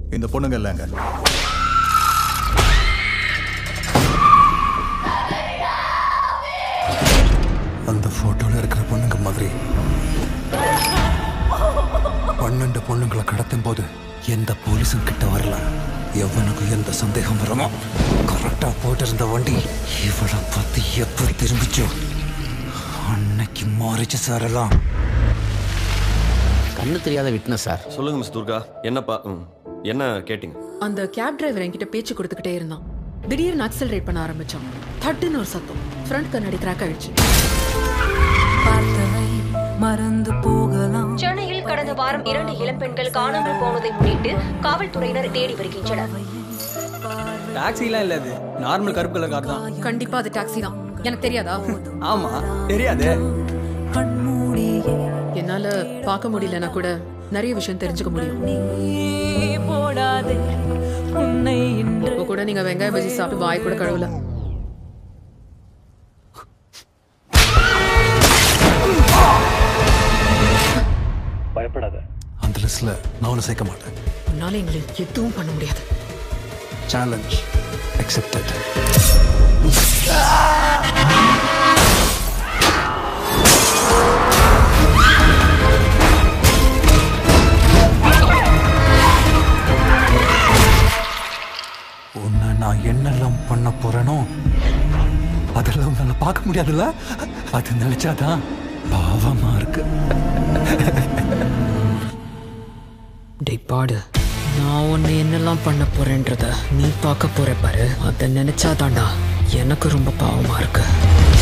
இந்த பொண்ணுங்க இல்லைங்க அந்த போட்டோல இருக்கிற பொண்ணுங்க மாதிரி பன்னெண்டு பொண்ணுங்களை கடத்தும் போது எந்த போலீஸும் கிட்ட வரல எவனுக்கு எந்த சந்தேகம் வருமோ கரெக்டா போயிட்டு இருந்த வண்டி இவளை பத்தி எப்ப திரும்பிச்சோ அன்னைக்கு மாறிச்சு சார் எல்லாம் கண்ணு தெரியாத விட்னஸ் சார் சொல்லுங்க மிஸ் துர்கா என்னப்பா ம், என்ன கேட்டிங்க அந்த கேப் டிரைவர் என்கிட்ட பேச்சு கொடுத்துக்கிட்டே இருந்தான் திடீர்னு அக்சலரேட் பண்ண ஆரம்பிச்சான் தட்டுன்னு ஒரு சத்தம் ஃப்ரண்ட் கண்ணாடி கிராக் ஆயிடுச்சு பார்த்தவை மறந்து போகலாம் சென்னையில் கடந்த வாரம் இரண்டு இளம்பெண்கள் காணாமல் போனதை முன்னிட்டு காவல்துறையினர் தேடி வருகின்றனர் டாக்ஸிலாம் இல்ல அது நார்மல் கருப்பு கலர் கார் தான் கண்டிப்பா அது டாக்ஸி தான் எனக்கு தெரியாதா ஆமா தெரியாது கண்மூடியே என்னால பார்க்க முடியலனா கூட நிறைய விஷயம் தெரிஞ்சுக்க முடியும் நீ போடாதே உன்னை இன்று இப்போ கூட நீங்க வெங்காய பஜ்ஜி சாப்பிட்டு வாய் கூட கழுவல அந்த லிஸ்ட்ல நானும் சேர்க்க மாட்டேன் உன்னால எங்களை எதுவும் பண்ண முடியாது சேலஞ்ச் அக்செப்டட் உன்னை நான் என்னெல்லாம் பண்ண போறேனோ அதெல்லாம் உன்னால பார்க்க முடியாதுல்ல அது நினைச்சாதான் பாவமா இருக்கு டேய் பாடு நான் உன்னை என்னெல்லாம் பண்ண போறேன்றத நீ பார்க்க போற பாரு அதை நினைச்சாதான்டா எனக்கு ரொம்ப பாவமா இருக்கு